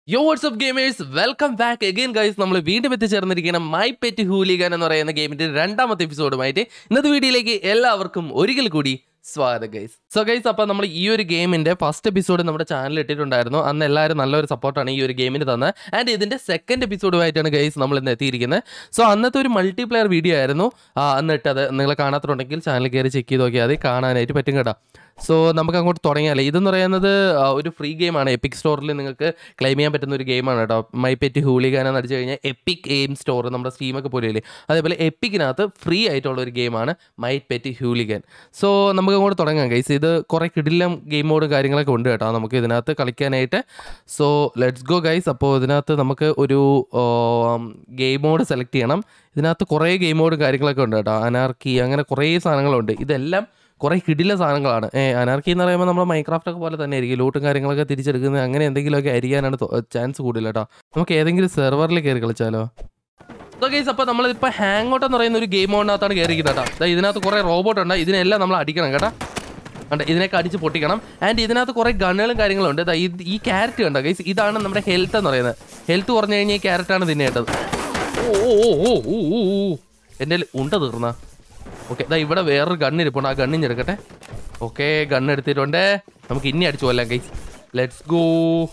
യോ what's up gamers welcome back again guys നമ്മൾ വീണ്ടും എത്തിച്ചേർന്നിരിക്കുന്ന മൈ പെറ്റ് ഹൂലിഗൻ എന്ന് പറയുന്ന ഗെയിമിന്റെ രണ്ടാമത്തെ എപ്പിസോഡുമായിട്ട് ഇന്നത്തെ വീഡിയോയിലേക്ക് എല്ലാവർക്കും ഒരിക്കൽ കൂടി സ്വാഗതം ഗൈസ് സോ ഗൈസ് അപ്പോൾ നമ്മൾ ഈ ഒരു ഗെയിമിന്റെ ഫസ്റ്റ് എപ്പിസോഡ് നമ്മുടെ ചാനലിൽ ഇട്ടിട്ടുണ്ടായിരുന്നു അന്ന് എല്ലാവരും നല്ലൊരു സപ്പോർട്ടാണ് ഈ ഒരു ഗെയിമിന് തന്നത് ആൻഡ് ഇതിന്റെ സെക്കൻഡ് എപ്പിസോഡുമായിട്ടാണ് ഗൈസ് നമ്മൾ ഇന്ന് എത്തിയിരിക്കുന്നത് സോ അന്നത്തെ ഒരു മൾട്ടിപ്ലെയർ വീഡിയോ ആയിരുന്നു ആ, അന്ന് ഇട്ടത് നിങ്ങൾ കാണാത്തുണ്ടെങ്കിൽ ചാനൽ കയറി ചെക്ക് ചെയ്ത് നോക്കിയാൽ മതി കാണാനായിട്ട് പറ്റും കേട്ടോ സോ നമുക്ക് അങ്ങോട്ട് തുടങ്ങിയാലേ ഇതെന്ന് പറയുന്നത് ആ, ഒരു ഫ്രീ ഗെയിമാണ് എപ്പിക് സ്റ്റോറിൽ നിങ്ങൾക്ക് ക്ലെയിം ചെയ്യാൻ പറ്റുന്ന ഒരു ഗെയിമാണ് കേട്ടോ മൈ പെറ്റ് ഹൂളിഗാൻ എന്ന് അടിച്ചു കഴിഞ്ഞാൽ എപ്പിക് ഗെയിം സ്റ്റോർ നമ്മുടെ സ്റ്റീമൊക്കെ പോലെയില്ലേ അതേപോലെ എപ്പിക്കിനകത്ത് ഫ്രീ ആയിട്ടുള്ള ഒരു ഗെയിമാണ് മൈ പെറ്റ് ഹൂളിഗൻ സോ നമുക്ക് അങ്ങോട്ട് തുടങ്ങാം ഗൈസ് ഇത് കുറേ കിടിലം ഗെയിം മോഡ് കാര്യങ്ങളൊക്കെ ഉണ്ട് കേട്ടോ നമുക്ക് ഇതിനകത്ത് കളിക്കാനായിട്ട് സോ ലെറ്റ്സ് ഗോ ഗൈസ് അപ്പോൾ ഇതിനകത്ത് നമുക്ക് ഒരു ഗെയിം മോഡ് സെലക്ട് ചെയ്യണം ഇതിനകത്ത് കുറേ ഗെയിം മോഡ് കാര്യങ്ങളൊക്കെ ഉണ്ട് കേട്ടോ അനാർക്കി അങ്ങനെ കുറേ സാധനങ്ങളുണ്ട് ഇതെല്ലാം കുറേ കിടില സാധനങ്ങളാണ് ഏ അനാർക്കി എന്ന് പറയുമ്പോൾ നമ്മൾ മൈക്രാഫ്റ്റ് ഒക്കെ പോലെ തന്നെ ആയിരിക്കും ലൂട്ടും കാര്യങ്ങളൊക്കെ തിരിച്ചെടുക്കുന്നത് അങ്ങനെ എന്തെങ്കിലുമൊക്കെ ആയിരിക്കാനാണ് ചാൻസ് കൂടുതൽ കേട്ടോ നമുക്ക് ഏതെങ്കിലും സെർവറിൽ കയറി കളിച്ചാലോ സോ ഗൈസ് അപ്പോൾ നമ്മളിപ്പോൾ ഹാങ് ഔട്ട് എന്ന് പറയുന്ന ഒരു ഗെയിം മോഡിനകത്താണ് കയറിയിരിക്കുന്നത് കേട്ടോ ദാ ഇതിനകത്ത് കുറേ റോബോട്ട് ഉണ്ട് ഇതിനെല്ലാം നമ്മൾ അടിക്കണം കേട്ടോ കണ്ട ഇതിനൊക്കെ അടിച്ച് പൊട്ടിക്കണം ആൻഡ് ഇതിനകത്ത് കുറേ ഗണ്ണുകളും കാര്യങ്ങളും ഉണ്ട് ദാ ഇത് ഈ ക്യാരറ്റ് കണ്ടോ ഗൈസ് ഇതാണ് നമ്മുടെ ഹെൽത്ത് എന്ന് പറയുന്നത് ഹെൽത്ത് കുറഞ്ഞു കഴിഞ്ഞാൽ ഈ ക്യാരറ്റാണ് തിന്നേണ്ടത് ഓ ഓ ഓ ഓ ഓ ഓ എൻ്റെ ഉണ്ട തീർന്ന ഓക്കെ ദാ ഇവിടെ വേറൊരു ഗണ്ണ് ഇരിപ്പുണ്ട് ആ ഗണ്ണിന് എടുക്കട്ടെ ഓക്കെ ഗണ്ണ് എടുത്തിട്ടുണ്ട് നമുക്ക് ഇനി അടിച്ചു കൊല്ലാം ഗൈസ് ലെറ്റ്സ് ഗോ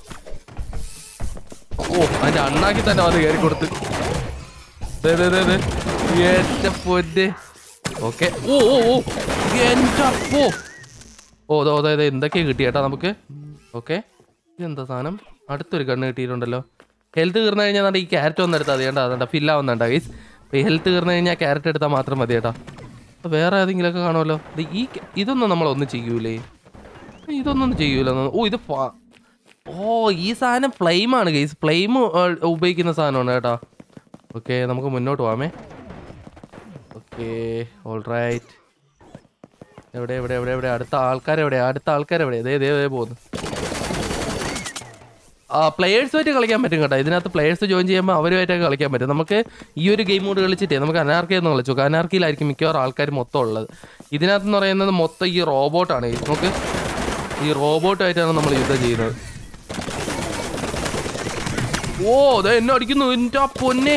ഓ അതിൻ്റെ അണ്ണാക്കി തന്നെ വന്ന് കയറി കൊടുത്ത് ദേ, ദേ, ദേ, ദേ. എൻ്റെ പൊന്നെ ഓക്കെ ഓ ഓ ഓ എൻ്റെ അപ്പോ ഓ അതോ അതെ അതെ എന്തൊക്കെയാ കിട്ടി കേട്ടാ നമുക്ക് ഓക്കെ ഇതെന്താ സാധനം അടുത്തൊരു കണ്ണ് കിട്ടിയിട്ടുണ്ടല്ലോ ഹെൽത്ത് തീർന്നു കഴിഞ്ഞാൽ ദാണ്ടെ ഈ ക്യാരറ്റ് ഒന്ന് എടുത്താൽ മതി കേട്ടോ അതുകൊണ്ട് ഫില്ലാവുന്നുണ്ട് ഗൈസ് ഈ ഹെൽത്ത് തീർന്നു കഴിഞ്ഞാൽ ക്യാരറ്റ് എടുത്താൽ മാത്രം മതി കേട്ടോ അപ്പോൾ വേറെ ഏതെങ്കിലുമൊക്കെ കാണുമല്ലോ ഇത് ഈ ക- ഇതൊന്നും നമ്മളൊന്നും ചെയ്യൂലേ ഇതൊന്നും ചെയ്യൂല ഓ ഇത് ഫ- ഓ ഈ സാധനം ഫ്ലെയിമാണ് ഗൈസ് ഫ്ലെയിം ഉപയോഗിക്കുന്ന സാധനമാണ് കേട്ടോ ഓക്കെ നമുക്ക് മുന്നോട്ട് പോവാമേ ഓക്കെ ഓൾ റൈറ്റ് എവിടെ എവിടെ എവിടെ എവിടെ അടുത്ത ആൾക്കാരെവിടെ അടുത്ത ആൾക്കാരെവിടെ ദേ ദേ ദേ പോകുന്നു ആ പ്ലെയേഴ്സുമായിട്ട് കളിക്കാൻ പറ്റും കേട്ടോ ഇതിനകത്ത് പ്ലെയേഴ്സ് ജോയിൻ ചെയ്യുമ്പോൾ അവരുമായിട്ടൊക്കെ കളിക്കാൻ പറ്റും നമുക്ക് ഈ ഒരു ഗെയിം കൂടെ കളിച്ചിട്ടേ നമുക്ക് അനാർക്കി എന്ന് കളിച്ചു നോക്കാം അനാർക്കിയിലായിരിക്കും മിക്കവാറും ആൾക്കാർ മൊത്തം ഉള്ളത് ഇതിനകത്ത് എന്ന് പറയുന്നത് മൊത്തം ഈ റോബോട്ടാണ് നമുക്ക് ഈ റോബോട്ടായിട്ടാണ് നമ്മൾ യുദ്ധം ചെയ്യുന്നത് ഓ അതെ എന്നെ അടിക്കുന്നു എൻ്റെ പൊന്നെ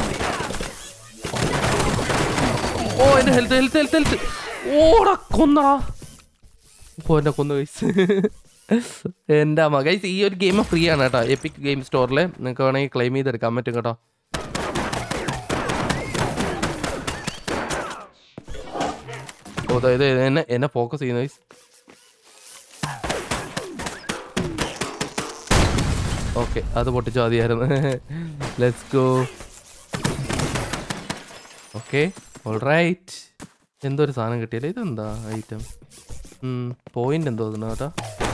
ഓ എൻ്റെ ഹെൽത്ത് ഹെൽത്ത് ഹെൽത്ത് ഹെൽത്ത് ഓടാ കൊന്നടാ ഓ എന്നെ കൊന്നു ഗൈസ് എൻ്റെ അമ്മ ഗൈസ് ഈ ഒരു ഗെയിം ഫ്രീ ആണ് കേട്ടോ എപ്പിക് ഗെയിം സ്റ്റോറിൽ നിങ്ങൾക്ക് വേണമെങ്കിൽ ക്ലെയിം ചെയ്തെടുക്കാൻ പറ്റും കേട്ടോ ഓ ദാ ഇത് എന്നെ എന്നെ ഫോക്കസ് ചെയ്യുന്നു ഗൈസ് ഓക്കെ അത് പൊട്ടിച്ചാൽ മതിയായിരുന്നു let's go okay all right എന്തോ ഒരു സാധനം കിട്ടിയല്ലേ ഇതെന്താ ഐറ്റം പോയിന്റ് എന്തോ തോന്നുന്നു കേട്ടോ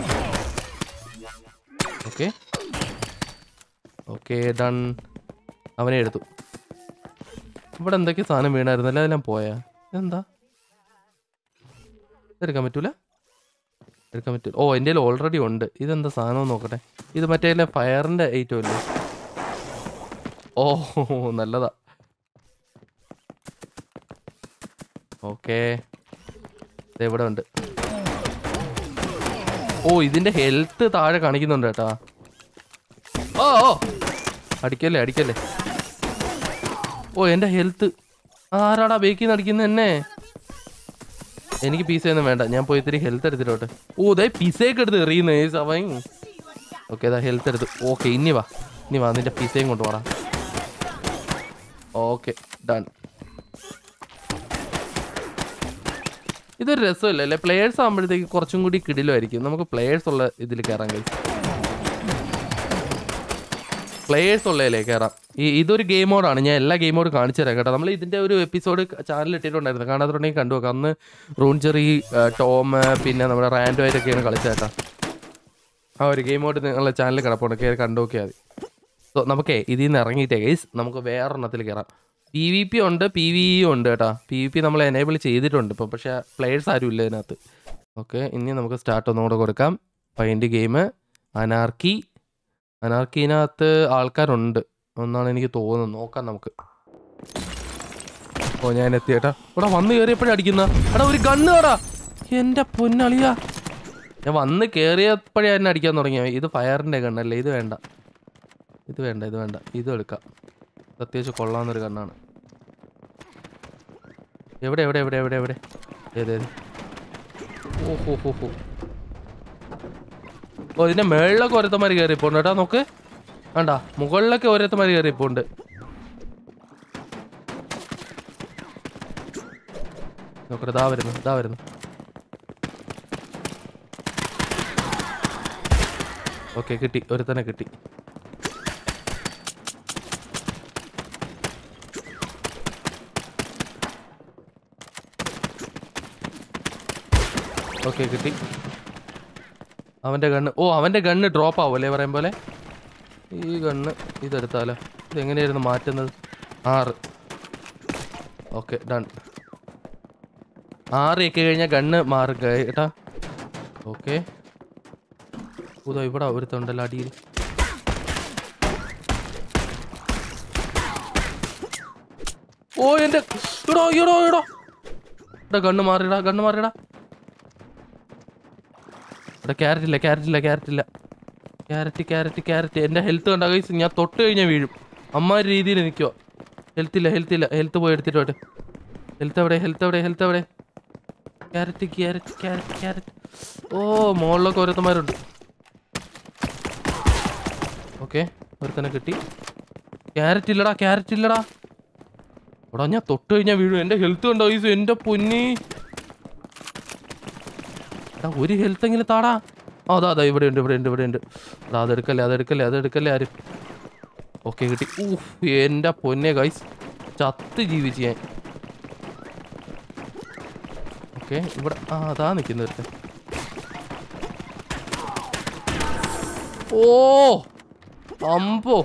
ഓക്കെ ഓക്കെ ഡൺ അവനെ എടുത്തു ഇവിടെ എന്തൊക്കെ സാധനം വീണായിരുന്നല്ലേ അതെല്ലാം പോയാ ഇതെന്താ ഇതെടുക്കാൻ പറ്റൂല എടുക്കാൻ പറ്റൂല ഓ എൻ്റെ കയ്യിൽ ഓൾറെഡി ഉണ്ട് ഇതെന്താ സാധനം നോക്കട്ടെ ഇത് മറ്റേ ഫയറിൻ്റെ ഐറ്റം അല്ലേ ഓ നല്ലതാ ഓക്കെ ഇവിടെ ഉണ്ട് ഓ ഇതിന്റെ ഹെൽത്ത് താഴെ കാണിക്കുന്നുണ്ട് കേട്ടാ ഓ ഓ അടിക്കല്ലേ അടിക്കല്ലേ ഓ എൻ്റെ ഹെൽത്ത് ആരാടാ ബേക്കിന്ന് അടിക്കുന്ന എന്നെ എനിക്ക് പീസ ഒന്നും വേണ്ട ഞാൻ പോയി ഇത്തിരി ഹെൽത്ത് എടുത്തിട്ടോട്ടെ ഓ ഇതേ പിസയൊക്കെ എടുത്ത് എറിയുന്നേ സമയം ഓക്കെ ഇതാ ഹെൽത്ത് എടുത്ത് ഓക്കെ ഇനി വാ ഇനി വാ നിന്റെ പിസയും കൊണ്ട് വാടാ ഓക്കെ ഡൺ ഇതൊരു രസമല്ലേ അല്ലേ പ്ലേയേഴ്സ് ആകുമ്പോഴത്തേക്ക് കുറച്ചും കൂടി കിടിലുമായിരിക്കും നമുക്ക് പ്ലേയേഴ്സ് ഉള്ള ഇതിൽ കയറാൻ കഴിയും പ്ലേയേഴ്സ് ഉള്ളതിലേ കയറാം ഈ ഇതൊരു ഗെയിം മോഡാണ് ഞാൻ എല്ലാ ഗെയിം മോഡ് കാണിച്ചു തരാം കേട്ടോ നമ്മൾ ഇതിൻ്റെ ഒരു എപ്പിസോഡ് ചാനലിൽ ഇട്ടിട്ടുണ്ടായിരുന്നു കാണാത്തുണ്ടെങ്കിൽ കണ്ടു നോക്കാം അന്ന് റൂൺചെറി ടോം പിന്നെ നമ്മുടെ റാൻഡോ ആയിട്ടൊക്കെയാണ് കളിച്ചത് കേട്ടോ ആ ഒരു ഗെയിം മോഡ് നിങ്ങളുടെ ചാനലിൽ കിടപ്പുണ്ട് കയറി കണ്ടു നോക്കിയാൽ മതി സോ നമുക്കേ ഇതിൽ നിന്ന് ഇറങ്ങിയിട്ടേ ഗൈസ് നമുക്ക് വേറൊരെണ്ണത്തിൽ കയറാം പി വി പി ഉണ്ട് പി വി ഇ ഉണ്ട് കേട്ടോ പി വി പി നമ്മൾ എനേബിൾ ചെയ്തിട്ടുണ്ട് ഇപ്പോൾ പക്ഷേ പ്ലേയേഴ്സ് ആരും ഇല്ല ഇതിനകത്ത് ഓക്കെ ഇനി നമുക്ക് സ്റ്റാർട്ട് ഒന്നും കൂടെ കൊടുക്കാം പൈൻറ്റ് ഗെയിം അനാർക്കി അനാർക്കിനകത്ത് ആൾക്കാരുണ്ട് എന്നാണ് എനിക്ക് തോന്നുന്നത് നോക്കാം നമുക്ക് ഓ ഞാൻ എത്തിയേട്ടാ ഇവിടെ വന്ന് കയറിയപ്പോഴേ അടിക്കുന്ന എടാ ഒരു ഗണ്ണ് കടാ എൻ്റെ പൊന്നളിയാ ഞാൻ വന്ന് കയറിയപ്പോഴേ എന്നെ അടിക്കാൻ തുടങ്ങിയ ഇത് ഫയറിൻ്റെ ഗണ്ണല്ലേ ഇത് വേണ്ട ഇത് വേണ്ട ഇത് വേണ്ട ഇത് എടുക്കാം ഇത് അത്യാവശ്യം കൊള്ളാവുന്നൊരു കണ്ണാണ് എവിടെ എവിടെ എവിടെ എവിടെ എവിടെ ഏത് ഏത് ഓ ഹോ ഹോ ഹോ ഓ ഇതിന്റെ മേളിലൊക്കെ ഓരോരുത്തന്മാർ കയറിപ്പോണ്ട് കേട്ടോ നോക്ക് വേണ്ട മുകളിലൊക്കെ ഓരോരുത്തന്മാർ കയറിപ്പോണ്ട് നോക്കട്ടെ ഇതാ വരുന്നു ഇതാ വരുന്നു ഓക്കെ കിട്ടി ഒരുത്തനെ കിട്ടി ഓക്കെ കിട്ടി അവൻ്റെ ഗണ്ണ് ഓ അവൻ്റെ ഗണ്ണ് ഡ്രോപ്പ് ആവും അല്ലേ പറയും പോലെ ഈ ഗണ്ണ് ഇതെടുത്താലോ ഇതെങ്ങനെയായിരുന്നു മാറ്റുന്നത് ആറ് ഓക്കെ ഡൺ ആറ് ഒക്കെ കഴിഞ്ഞാൽ ഗണ്ണ് മാറുക കേട്ടാ ഓക്കെ ഉദോ ഇവിടെ ഒരുത്തുണ്ടല്ലോ അടിയിൽ ഓ എൻ്റെ ഇടോ ഇടോ ഇടോ ഇവിടെ ഗണ്ണ് മാറിടാ ഗണ്ണ് മാറിടാ ഇവിടെ ക്യാരറ്റ് ഇല്ല ക്യാരറ്റ് ഇല്ല ക്യാരറ്റ് ഇല്ല ക്യാരറ്റ് ക്യാരറ്റ് ക്യാരറ്റ് എൻ്റെ ഹെൽത്ത് കണ്ട കൈസ് ഞാൻ തൊട്ട് കഴിഞ്ഞാൽ വീഴും അമ്മാരി രീതിയിൽ നിൽക്കുക ഹെൽത്ത് ഇല്ല ഹെൽത്ത് ഇല്ല ഹെൽത്ത് പോയി എടുത്തിട്ട് പോട്ടെ ഹെൽത്ത് എവിടെ ഹെൽത്ത് എവിടെ ഹെൽത്ത് എവിടെ ക്യാരറ്റ് ക്യാരറ്റ് ക്യാരറ്റ് ക്യാരറ്റ് ഓ മുകളിലൊക്കെ ഓരോരുത്തന്മാരുണ്ട് ഓക്കെ ഒരുത്തനെ കിട്ടി ക്യാരറ്റ് ഇല്ലടാ ക്യാരറ്റ് ഇല്ലടാ എടാ ഞാൻ തൊട്ട് കഴിഞ്ഞാൽ വീഴും എൻ്റെ ഹെൽത്ത് കണ്ടോ ഈസ് എൻ്റെ പൊന്നി എടാ ഒരു ഹെൽത്ത് എങ്കിലും താടാ ആ അതാ അതാ ഇവിടെ ഉണ്ട് ഇവിടെ ഉണ്ട് ഇവിടെ ഉണ്ട് എടാ അതെടുക്കല്ലേ അതെടുക്കല്ലേ അതെടുക്കല്ലേ ആരും ഓക്കെ കിട്ടി ഊഫ് എൻ്റെ പൊന്നെ ഗൈസ് ചത്ത് ജീവിച്ച് ഞാൻ ഓക്കെ ഇവിടെ ആ അതാ നിൽക്കുന്നത് ഓ അമ്പോ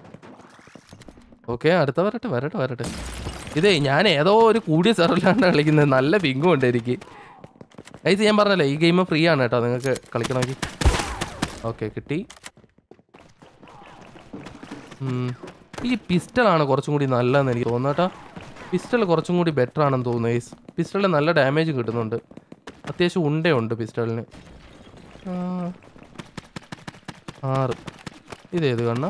ഓക്കെ അടുത്ത വരട്ടെ വരട്ടെ വരട്ടെ ഇതേ ഞാൻ ഏതോ ഒരു കൂടിയ സെർവറിലാണ് കളിക്കുന്നത് നല്ല പിങ്കും ഉണ്ട് എനിക്ക് ഇത് ഞാൻ പറഞ്ഞല്ലോ ഈ ഗെയിം ഫ്രീ ആണ് കേട്ടോ നിങ്ങൾക്ക് കളിക്കണമെങ്കിൽ ഓക്കെ കിട്ടി ഉം. ഈ പിസ്റ്റളാണ് കുറച്ചും കൂടി നല്ലതെന്ന് എനിക്ക് തോന്നുന്നു കേട്ടോ പിസ്റ്റൾ കുറച്ചും കൂടി ബെറ്റർ ആണെന്ന് തോന്നുന്നു ഈ പിസ്റ്റളിൽ നല്ല ഡാമേജ് കിട്ടുന്നുണ്ട് അത്യാവശ്യം ഉണ്ടയുണ്ട് പിസ്റ്റളിന് ആ. ആറ് ഇതേത് കണ്ണ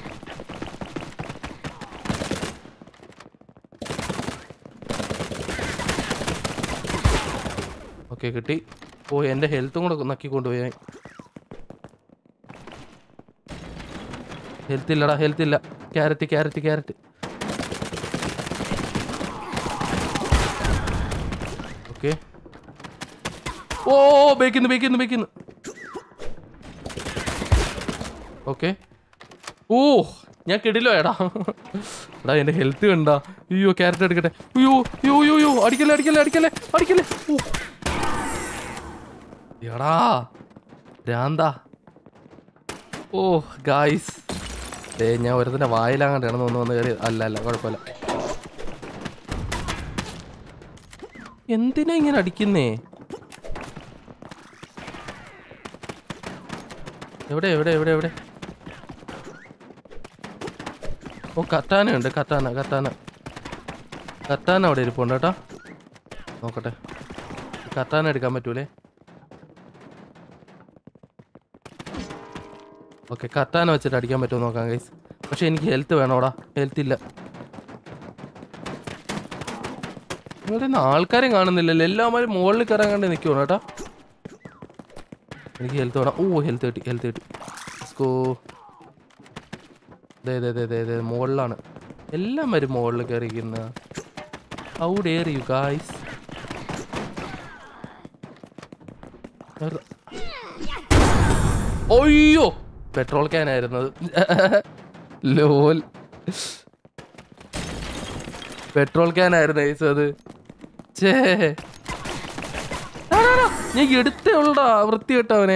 ഓക്കെ കിട്ടി ഓ എൻ്റെ ഹെൽത്തും കൂടെ നക്കിക്കൊണ്ടുപോയി ഹെൽത്ത് ഇല്ലടാ ഹെൽത്ത് ഇല്ല ക്യാരറ്റ് ക്യാരറ്റ് ക്യാരറ്റ് ഓക്കെ ഓ ബേക്കുന്നു ബേക്കുന്നു ബേക്കുന്നു ഓക്കെ ഓ ഞാൻ കിടിലോ എടാ എടാ എൻ്റെ ഹെൽത്ത് കണ്ടാ അയ്യോ ക്യാരറ്റ് എടുക്കട്ടെ അയ്യോ അയ്യോ അയ്യോ അയ്യോ അടിക്കല്ലേ അടിക്കല്ലേ അടിക്കല്ലേ അടിക്കല്ലേ ഓ എടാ രാന്താ ഓ ഗായ്സ് ഏ ഞാൻ ഒരുത്തൻ്റെ വായിലാങ്ങാണ്ട് കിടന്ന് ഒന്ന് വന്ന് കയറി അല്ല അല്ല കുഴപ്പമില്ല എന്തിനാ ഇങ്ങനെ അടിക്കുന്നേ എവിടെ എവിടെ എവിടെ എവിടെ ഓ കത്താന ഉണ്ട് കത്താന കത്താന കത്താന അവിടെ ഇരിപ്പുണ്ട് കേട്ടോ നോക്കട്ടെ കത്താന എടുക്കാൻ പറ്റൂലേ ഓക്കെ കത്താന വെച്ചിട്ട് അടിക്കാൻ പറ്റുമോ നോക്കാം ഗൈസ് പക്ഷെ എനിക്ക് ഹെൽത്ത് വേണോടാ ഹെൽത്ത് ഇല്ല ഇവിടെ നിന്ന് ആൾക്കാരെ കാണുന്നില്ലല്ലോ എല്ലാവരും മുകളിൽ കയറാൻ കണ്ട് നിൽക്കുവാണ് കേട്ടോ എനിക്ക് ഹെൽത്ത് വേണം ഓ ഹെൽത്ത് കിട്ടി ഹെൽത്ത് കിട്ടി സ്കോ ദേ ദേ ദേ ദേ ദേ മുകളിലാണ് എല്ലാം വരും മുകളിൽ കയറിയിരിക്കുന്ന ഹൗ ഡെയർ യു ഗായ്സ് ഒയ്യോ പെട്രോൾ ക്യാൻ ആയിരുന്നത് ലോൽ പെട്രോൾ ക്യാൻ ആയിരുന്നു ഐസ് അത് ചേ ആ, ആ, ആ, ഞാൻ എടുത്തേ ഉള്ളടാ വൃത്തി കേട്ടവനെ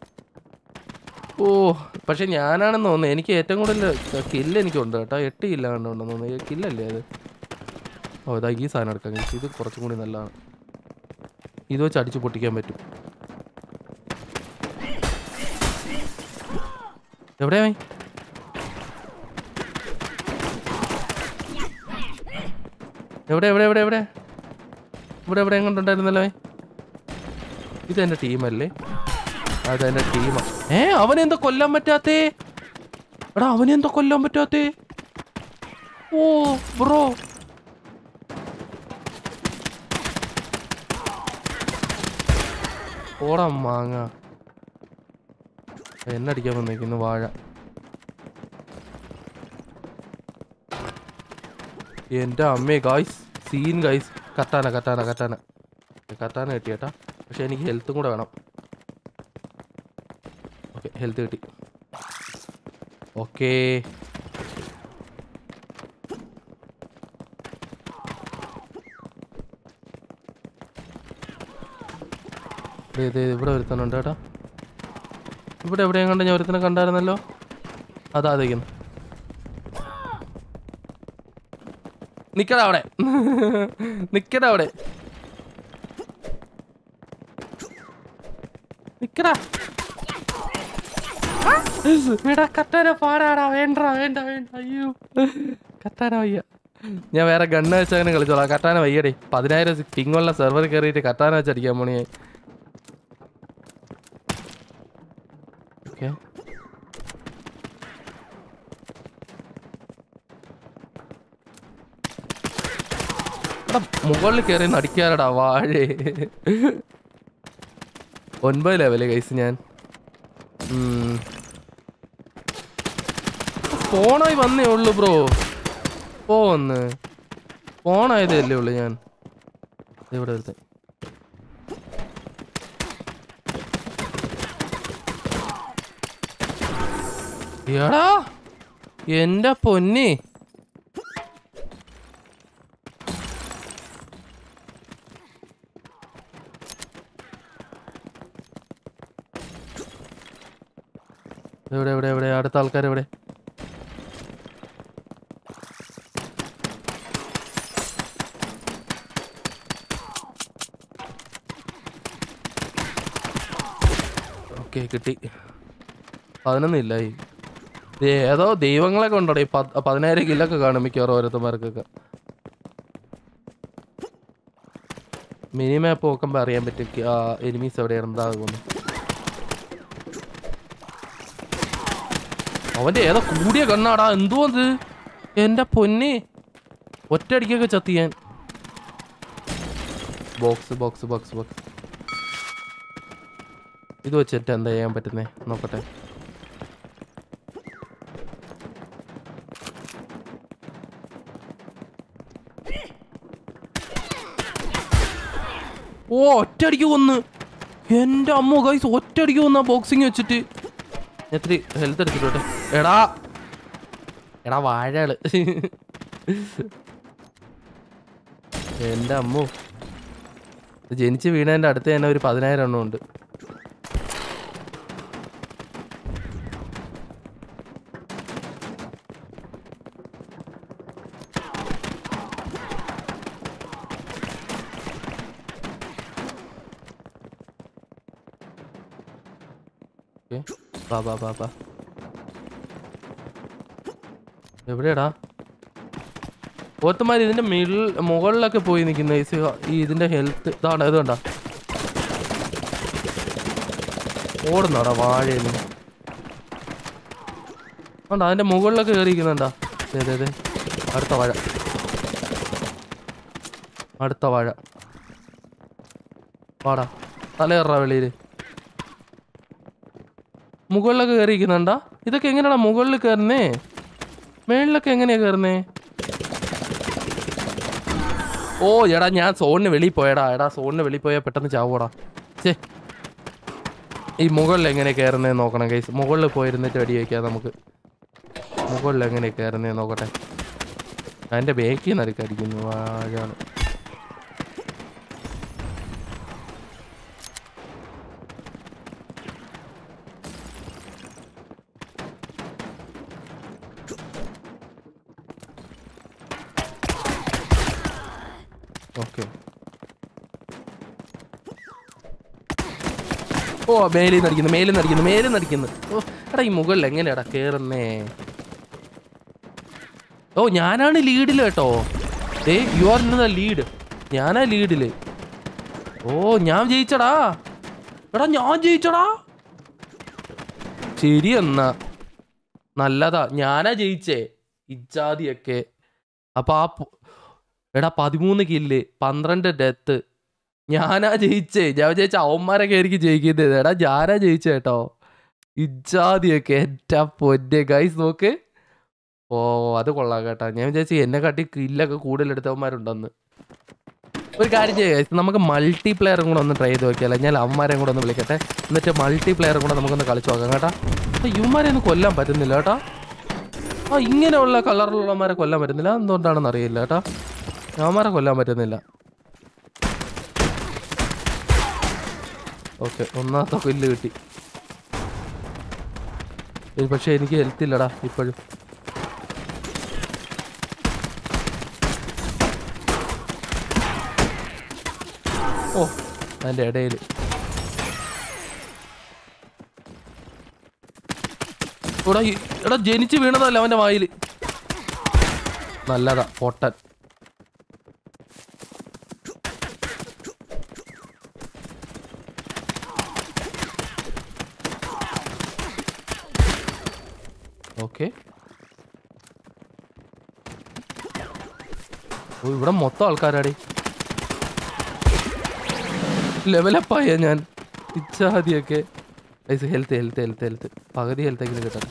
ഓ പക്ഷെ ഞാനാണെന്ന് തോന്നുന്നു എനിക്ക് ഏറ്റവും കൂടുതൽ കില്ല് എനിക്കുണ്ട് കേട്ടോ എട്ട് കില്ല കണ്ടുണ്ടെന്ന് തോന്നുന്നു കില്ലല്ലേ അത് ഓ ഇതാ ഈ സാധനം എടുക്കാം guys. ഇത് കുറച്ചും കൂടി നല്ലതാണ് ഇത് വെച്ച് അടിച്ച് പൊട്ടിക്കാൻ പറ്റും എവിടെയാ അവൻ? എവിടെ എവിടെ എവിടെ എവിടെ ഇവിടെ എവിടെ എങ്ങോട്ടുണ്ടായിരുന്നല്ലോ അവൻ? ഇത് എൻ്റെ ടീമല്ലേ അതെൻ്റെ ടീമാ ഏ അവനെന്താ കൊല്ലാൻ പറ്റാത്തേ എടാ അവനെ എന്താ കൊല്ലാൻ പറ്റാത്തേ ഓ ബ്രോ ഓടാ മാങ്ങ എന്നടിക്കാൻ വന്നേക്കുന്നു വാഴ എന്റെ അമ്മേ ഗായ്സ് സീൻ ഗായ്സ് കത്താന കത്താന കത്താന കത്താന കിട്ടിയേട്ടാ പക്ഷെ എനിക്ക് ഹെൽത്തും കൂടെ വേണം ഓക്കെ ഹെൽത്ത് കിട്ടി ഓക്കേ ദേ, ദേ, ഇവിടെ ഒരുത്തനുണ്ട് കേട്ടാ ഇവിടെ എവിടെയും കണ്ട് ഞാൻ ഒരുത്തനെ കണ്ടായിരുന്നല്ലോ അതാ അതേക്കുന്നു നിക്കടാ അവിടെ നിക്കടാ അവിടെ നിക്കടാ എടാ കത്താന പാടാടാ വേണ്ട വേണ്ട വേണ്ട അയ്യോ കത്താന വയ്യ ഞാൻ വേറെ ഗണ്ണ് വെച്ച് അങ്ങനെ കളിച്ചോളാം കത്താന വയ്യടേ പതിനായിരം പിങ്ങുള്ള സെർവർ കയറിയിട്ട് കത്താന വെച്ച് അടിക്കാൻ പോണേ ഓക്കെ എടാ, മുകളിൽ കയറി നടിക്കാറടാ വാഴേ ഒൻപത് ലെവല് കൈസ് ഞാൻ ഫോണായി വന്നേ ഉള്ളു ബ്രോ പോ വന്ന് ഫോണായതേ അല്ലേ ഉള്ളു ഞാൻ ദേ ഇവിടെ ഒരുത്തൻ എടാ എന്റെ പൊന്നി എവിടെ എവിടെ എവിടെ അടുത്ത ആൾക്കാർ എവിടെ ഓക്കെ കിട്ടി പതിനൊന്നില്ലായി ഇത് ഏതോ ദൈവങ്ങളൊക്കെ ഉണ്ടോ ഈ പത്ത് പതിനായിരം കില്ലൊക്കെ കാണും മിക്കവാറും ഓരോരുത്തന്മാർക്കൊക്കെ മിനി മാപ്പ് നോക്കുമ്പോൾ അറിയാൻ പറ്റും എനിമീസ് എവിടെയാണ് എന്താകുന്നു അവന്റെ ഏതോ കൂടിയ കണ്ണാടാ എന്തോ അത് എന്റെ പൊന്നെ ഒറ്റയടിക്കൊക്കെ ചത്തി ഞാൻ ബോക്സ് ബോക്സ് ബോക്സ് ബോക്സ് ഇത് വെച്ചിട്ട് എന്താ ചെയ്യാൻ പറ്റുന്നേ നോക്കട്ടെ ഓ ഒറ്റയടിക്ക് കൊന്ന് എന്റെ അമ്മ ഗൈസ് ഒറ്റയടിക്ക് കൊന്ന ബോക്സിങ് വെച്ചിട്ട് ഞാൻ ഇത്തിരി ഹെൽത്ത് എടുത്തിട്ടോട്ടെ എടാ എടാ വാഴകള് എന്റെ അമ്മോ ഇത് ജനിച്ച് വീണതിന്റെ അടുത്ത് തന്നെ ഒരു പതിനായിരം എണ്ണം ഉണ്ട് ഓക്കെ വാ വാ വാ വാ എവിടെയാടാ ഓത്തമാര് ഇതിന്റെ മിഡിൽ മുകളിലൊക്കെ പോയി നിൽക്കുന്ന ഈ ഇതിന്റെ ഹെൽത്ത് ഇതാണ് ഇത് കണ്ട ഓടുന്നാടാ വാഴയിൽ കണ്ട അതിന്റെ മുകളിലൊക്കെ കയറിയിരിക്കുന്നുണ്ടാ അതെ അതെ അതെ അടുത്ത വാഴ അടുത്ത വാഴ വാടാ തലയേറാ വെളിയിൽ മുകളിലൊക്കെ കയറിയിരിക്കുന്നുണ്ടാ ഇതൊക്കെ എങ്ങനെയാടാ മുകളിൽ കയറുന്നേ മേളിലൊക്കെ എങ്ങനെയാ കയറുന്നേ ഓ എടാ ഞാൻ സോണിന് വെളിയിൽ പോയടാ എടാ സോണിന് വെളിയിൽ പോയാൽ പെട്ടെന്ന് ചാവൂടാ ചേ ഈ മുകളിൽ എങ്ങനെ കയറുന്നതെന്ന് നോക്കണം കൈസ് മുകളിൽ പോയിരുന്നിട്ട് വെടി വയ്ക്കാം നമുക്ക് മുകളിൽ എങ്ങനെ കയറുന്നതെന്ന് നോക്കട്ടെ അതിൻ്റെ ബേക്കിൽ നിന്ന് അടുക്ക് അടിക്കുന്നു വാഴാണ് ഓക്കെ ഓ മേലിൽ നിന്ന് അടിക്കുന്നു മേലിൽ നിന്ന് അടിക്കുന്നു മേലിൽ നിന്ന് അടിക്കുന്നു ഓ എടാ ഈ മുകളിൽ എങ്ങനെയാടാ കേറുന്നേ ഓ ഞാനാണ് ലീഡിൽ കേട്ടോ hey you are in the lead ഞാനാ ലീഡില് ഓ ഞാൻ ജയിച്ചടാ എടാ ഞാൻ ജയിച്ചടാ ശരി എന്നാ നല്ലതാ ഞാനാ ജയിച്ചേ ഇജാതിയൊക്കെ അപ്പൊ ആ പു- എടാ പതിമൂന്ന് കില്ല് പന്ത്രണ്ട് ഡെത്ത് ഞാനാ ജയിച്ചേ ഞാൻ ജയിച്ച അവന്മാരൊക്കെ ആയിരിക്കും ജയിക്കുന്നത് എടാ ഞാനാ ജയിച്ചേ കേട്ടോ ഇജാതിയൊക്കെ എൻ്റെ പൊന്നെ ഗൈസ് നോക്ക് ഓ അത് കൊള്ളാം കേട്ടോ ഞാൻ വിചാരിച്ചു എന്നെ കാട്ടി കില്ലൊക്കെ കൂടുതൽ എടുത്തവന്മാരുണ്ടെന്ന് ഒരു കാര്യം ചെയ്യാം guys. നമുക്ക് മൾട്ടി പ്ലെയറും കൂടെ ഒന്ന് ട്രൈ ചെയ്ത് നോക്കിയാലോ ഞാൻ അവന്മാരെയും കൂടെ ഒന്ന് വിളിക്കട്ടെ എന്നിട്ട് മൾട്ടി പ്ലെയറും കൂടെ നമുക്കൊന്ന് കളിച്ചു നോക്കാം കേട്ടോ അപ്പൊ ഇവന്മാരെ ഒന്നും കൊല്ലാൻ പറ്റുന്നില്ല കേട്ടോ ആ ഇങ്ങനെയുള്ള കളറിലുള്ളവന്മാരെ കൊല്ലാൻ പറ്റുന്നില്ല എന്തുകൊണ്ടാണെന്ന് അറിയില്ല കേട്ടോ അവന്മാരെ കൊല്ലാൻ പറ്റുന്നില്ല ഓക്കെ ഒന്നാമത്തെ കൊല്ല് കിട്ടി ഏയ് പക്ഷെ എനിക്ക് ഹെൽത്ത് ഇല്ലടാ ഇപ്പോഴും ഓ അതിൻ്റെ ഇടയിൽ എടാ ഈ- എടാ ജനിച്ച് വീണതല്ല അവന്റെ വായിൽ നല്ലതാ പൊട്ടൻ ഓക്കെ ഓ ഇവിടെ മൊത്തം ആൾക്കാരാടി ലെവലപ്പായ ഞാൻ ഇച്ഛാദിയൊക്കെ ഹെൽത്ത് ഹെൽത്ത് ഹെൽത്ത് ഹെൽത്ത് പകുതി ഹെൽത്തെങ്കിലും കിട്ടണം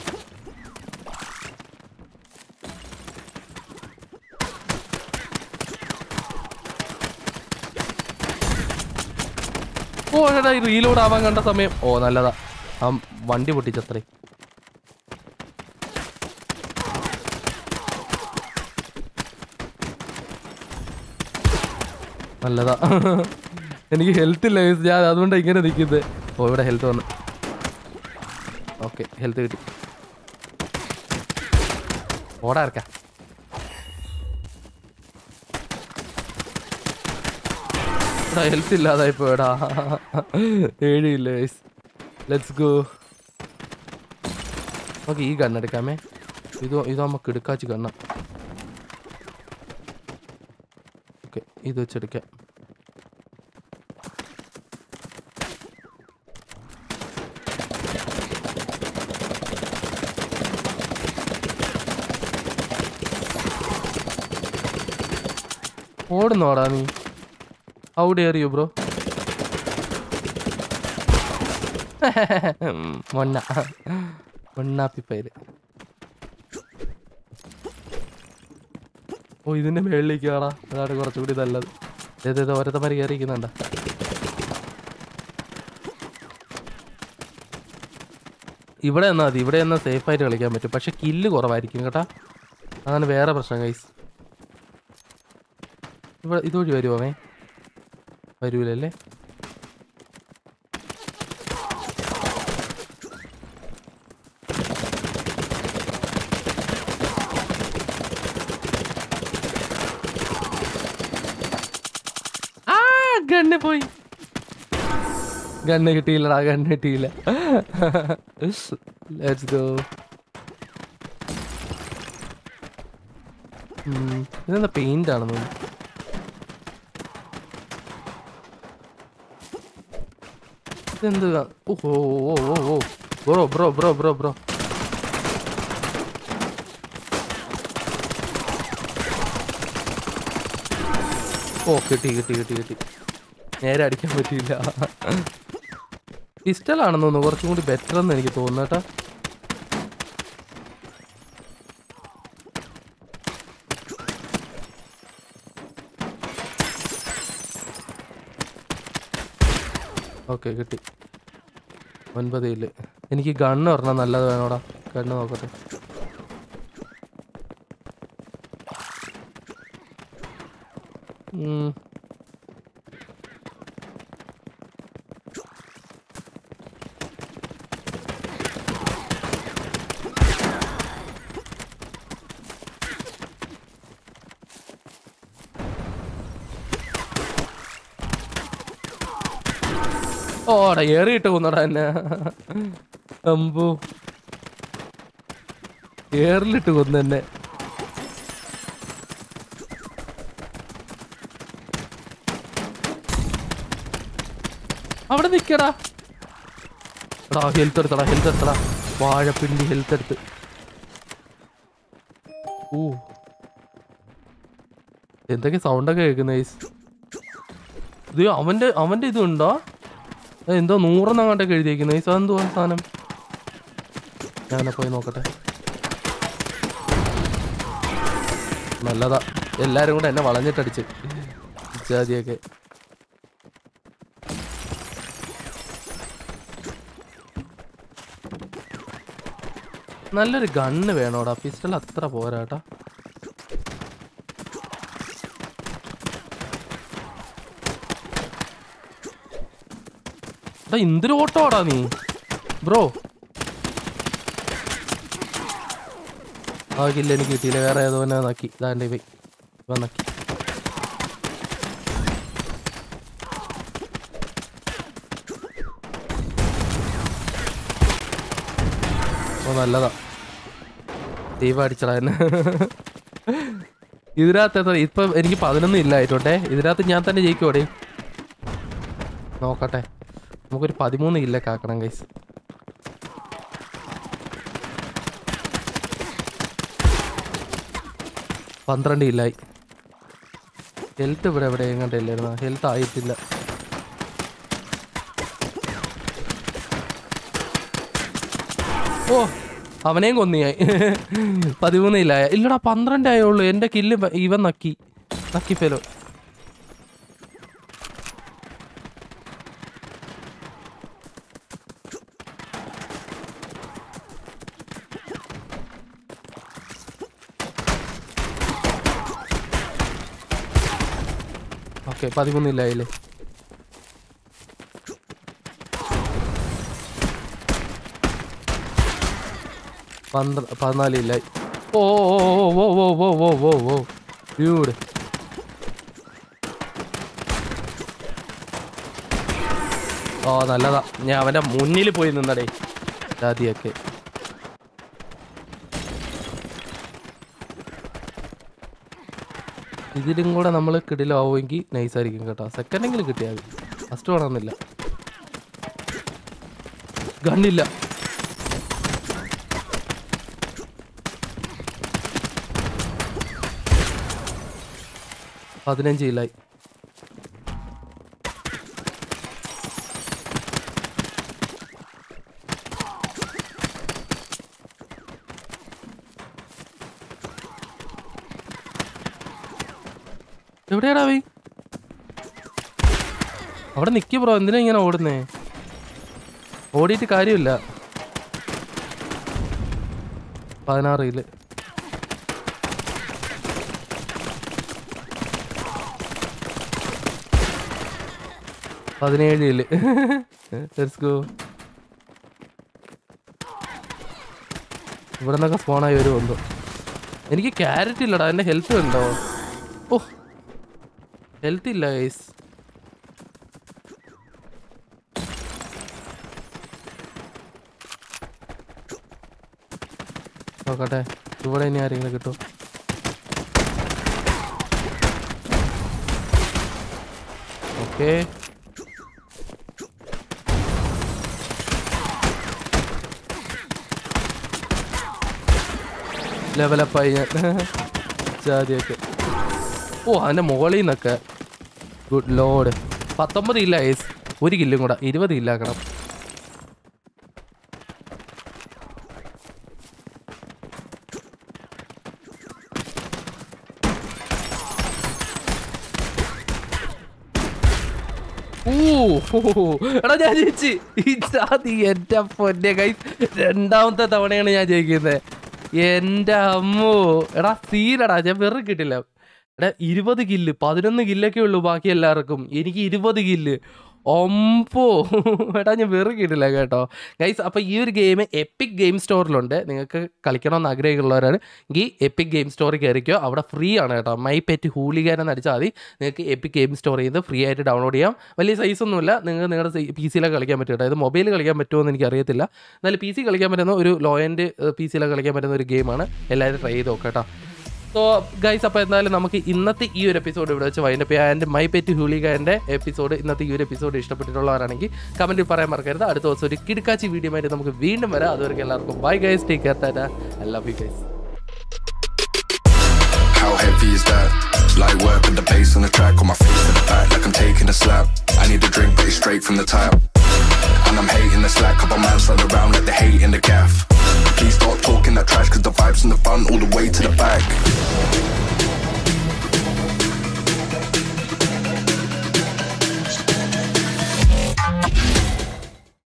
ഓ എടാ ഈ റീലോഡ് ആവാൻ കണ്ട സമയം ഓ നല്ലതാ ആ വണ്ടി പൊട്ടിച്ചത്രേ നല്ലതാ എനിക്ക് ഹെൽത്ത് ഇല്ല guys. ഞാൻ അതുകൊണ്ടാണ് ഇങ്ങനെ നിൽക്കുന്നത് ഓ ഇവിടെ ഹെൽത്ത് വന്നു ഓക്കെ ഹെൽത്ത് കിട്ടി ഓടാ ഇറക്കാം എടാ ഹെൽത്ത് ഇല്ലാതായിപ്പോ എടാ ഏഴില്ല ഗൈസ് ലെറ്റ്സ് ഗോ നമുക്ക് ഈ കണ്ണെടുക്കാമേ ഇത് ഇത് നമുക്ക് എടുക്കാച്ച് കണ്ണ ഓക്കെ ഇത് വെച്ചെടുക്കാം ഓടുന്നോടാ നീ ഹൗ ഡെയർ യു ബ്രോ മൊണ്ണ മണ്ണാപ്പിപ്പയില് ഓ ഇതിന്റെ മേളിലേക്ക് ആടാ അതാണ് കുറച്ചുകൂടി നല്ലത് ഏതേതോ ഓരോരുത്തമാര് കയറിയിരിക്കുന്നുണ്ട ഇവിടെ എന്നാ മതി ഇവിടെ എന്നാ സേഫ് ആയിട്ട് കളിക്കാൻ പറ്റും പക്ഷെ കില്ല് കുറവായിരിക്കും കേട്ടാ അതാണ് വേറെ പ്രശ്നം കൈസ് ഇവിടെ ഇതുവഴി വരുമോ അവൻ വരൂലല്ലേ ആ ഗണ്ണ് പോയി ഗണ്ണ് കിട്ടിയില്ലടാ ഗണ്ണ് കിട്ടിയില്ല ലെറ്റ്സ് ഗോ ഇതെന്താ പെയിന്റ് ആണെന്ന് തോന്നുന്നു ഇതെന്ത് ഓഹോ ഓ ഓ ഓ bro bro bro bro bro ഓ കിട്ടി കിട്ടി കിട്ടി കിട്ടി നേരെ അടിക്കാൻ പറ്റിയില്ല പിസ്റ്റലാണെന്ന് തോന്നുന്നു കുറച്ചും കൂടി ബെറ്റർ എന്ന് എനിക്ക് തോന്നുന്നു കേട്ടോ ഓക്കെ കിട്ടി ഒൻപത് ഇല്ല എനിക്ക് ഗണ്ണ് ഒരെണ്ണം നല്ലത് വേണോടാ ഗണ്ണ് നോക്കട്ടെ ഉം. ഓടാ ഏറിയിട്ട് കൊന്നടാ എന്നെ അമ്പു ഏറിലിട്ട് കൊന്നു എന്നെ അവിടെ നിക്കടാ എടാ ഹെൽത്ത് എടുത്തടാ ഹെൽത്ത് എടുത്തടാ വാഴപ്പിണ്ടി ഹെൽത്ത് എടുത്ത് ഓ എന്തൊക്കെ സൗണ്ടൊക്കെ കേൾക്കുന്ന ഇത് അവന്റെ അവന്റെ ഇതുണ്ടോ അത് എന്തോ നൂറെന്നങ്ങാണ്ടൊക്കെ എഴുതിയേക്കുന്നത് ഈസ് അതെന്തോ സാധനം ഞാനെ പോയി നോക്കട്ടെ നല്ലതാ എല്ലാരും കൂടെ എന്നെ വളഞ്ഞിട്ടടിച്ച് ജാതിയൊക്കെ നല്ലൊരു ഗണ്ണ് വേണോടാ പിസ്റ്റൾ അത്ര പോരാട്ടാ എടാ എന്തൊരു ഓട്ടോടാ നീ ബ്രോ ആ കില്ല എനിക്ക് കിട്ടിയില്ല വേറെ ഏതോ തന്നെ നക്കി ഇതാൻ്റെ പോയി ഇവൻ നക്കി ഓ നല്ലതാ ദൈവം അടിച്ചടാ എന്നെ ഇതിനകത്ത് എത്ര ഇപ്പൊ എനിക്ക് പതിനൊന്നും ഇല്ല ആയിട്ടോട്ടെ ഇതിനകത്ത് ഞാൻ തന്നെ ജയിക്കോടെ നോക്കട്ടെ നമുക്കൊരു പതിമൂന്ന് കില്ലൊക്കെ ആക്കണം ഗൈസ് പന്ത്രണ്ട് ഇല്ലായി ഹെൽത്ത് ഇവിടെ എവിടെ എങ്ങോട്ട് ഇല്ലായിരുന്നു ഹെൽത്ത് ആയിട്ടില്ല ഓ അവനെയും കൊന്നിയായി പതിമൂന്ന് ഇല്ലായ ഇല്ലടാ പന്ത്രണ്ടേ ആയുള്ളൂ എൻ്റെ കില്ല് ഇവ- ഇവൻ നക്കി നക്കി ഫെലോ ഓക്കെ പതിമൂന്നില്ലായില്ലേ പന്ത്ര പതിനാലില്ലായി ഓ ഓ ഓ ഓ ഓ ഓ ഓ ഓ ഓ ഡ്യൂഡ് ഓ നല്ലതാ ഞാൻ അവന്റെ മുന്നിൽ പോയി നിന്നടേ ജാതിയൊക്കെ ഇതിലും കൂടെ നമ്മൾ കിടിലാവുമെങ്കിൽ നൈസായിരിക്കും കേട്ടോ സെക്കൻഡെങ്കിലും കിട്ടിയാൽ മതി ഫസ്റ്റ് വേണമെന്നില്ല ഗണ്ണില്ല പതിനഞ്ച് ഇല്ലായി എവിടെയാടാ വൈ അവിടെ നിക്ക് ബ്രോ എന്തിനാ ഇങ്ങനെ ഓടുന്നേ ഓടിയിട്ട് കാര്യമില്ല പതിനാറില് പതിനേഴില് ലെറ്റ്സ് ഗോ ഇവിടെ നിന്നൊക്കെ സ്പോണായി വരും എന്തോ എനിക്ക് ക്യാരറ്റ് ഇല്ലടാ എൻ്റെ ഹെൽത്ത് ഉണ്ടോ ഓ ഹെൽത്ത് ഇല്ല ഗൈസ് നോക്കട്ടെ ഇവിടെ ഇനി ആരെങ്കിലും കിട്ടും ഓക്കേ ലെവലപ്പായി ഞാൻ ജാതിയൊക്കെ ഓ അതിൻ്റെ മുകളിൽ നിന്നൊക്കെ ഗുഡ് ലോഡ് പത്തൊമ്പത് ഇല്ല ഏസ് ഒരു കില്ലും കൂടെ ഇരുപത് ഇല്ലാക്കണം ഊ, ഹോ, ഹോ, ഹോ. എടാ ഞാൻ ജയിച്ച് ഈ ജാതി എന്റെ പൊന്നെ കൈ രണ്ടാമത്തെ തവണയാണ് ഞാൻ ജയിക്കുന്നത് എന്റെ അമ്മോ എടാ സീനടാ ഞാൻ വെറുതെ കിട്ടില്ല എടാ ഇരുപത് കില്ല് പതിനൊന്ന് കില്ലൊക്കെ ഉള്ളൂ ബാക്കി എല്ലാവർക്കും എനിക്ക് ഇരുപത് കില്ല് ഒമ്പോ എടാ ഞാൻ വെറുതെ കിട്ടില്ല കേട്ടോ ഗൈസ് അപ്പോൾ ഈ ഒരു ഗെയിം എപ്പിക് ഗെയിം സ്റ്റോറിലുണ്ട് നിങ്ങൾക്ക് കളിക്കണമെന്ന് ആഗ്രഹമുള്ളവരാണ് എങ്കിൽ എപ്പിക് ഗെയിം സ്റ്റോറിൽ കയറിക്കോ അവിടെ ഫ്രീ ആണ് കേട്ടോ മൈ പെറ്റ് ഹൂലിഗാൻ എന്ന് അടിച്ചാൽ മതി നിങ്ങൾക്ക് എപ്പിക് ഗെയിം സ്റ്റോർ ചെയ്ത് ഫ്രീ ആയിട്ട് ഡൗൺലോഡ് ചെയ്യാം വലിയ സൈസ് ഒന്നുമില്ല നിങ്ങൾക്ക് നിങ്ങളുടെ പി സിയിലൊക്കെ കളിക്കാൻ പറ്റും കേട്ടോ ഇത് മൊബൈൽ കളിക്കാൻ പറ്റുമോ എന്ന് എനിക്ക് അറിയത്തില്ല എന്നാലും പി സി കളിക്കാൻ പറ്റുന്ന ഒരു ലോ എൻഡ് പി സിയിലൊക്കെ കളിക്കാൻ പറ്റുന്ന ഒരു ഗെയിമാണ് എല്ലാവരും ട്രൈ ചെയ്ത് നോക്കാം കേട്ടോ സോ ഗൈസ് അപ്പോൾ എന്തായാലും നമുക്ക് ഇന്നത്തെ ഈ ഒരു എപ്പിസോഡ് ഇവിടെ വെച്ച് വൈൻഡപ്പ് ചെയ്യാം ആൻഡ് മൈ പെറ്റ് ഹൂലിഗാൻ്റെ എപ്പിസോഡ് ഇന്നത്തെ ഈ ഒരു എപ്പിസോഡ് ഇഷ്ടപ്പെട്ടിട്ടുള്ളവരാണെങ്കിൽ കമൻറ്റിൽ പറയാൻ മറക്കരുത് അടുത്ത ദിവസം ഒരു കിടക്കാച്ചി വീഡിയോ ആയിട്ട് നമുക്ക് വീണ്ടും വരാം അതുവരെ എല്ലാവർക്കും ബൈ ഗൈസ് ടേക്ക് കെയർ ടാറ്റ I love you guys heavy is that? Light work with the bass on the track, on my face to the back, like I'm taking a slap. I need a drink, but it's straight from the tap. And I'm hating the slack, couple man slide around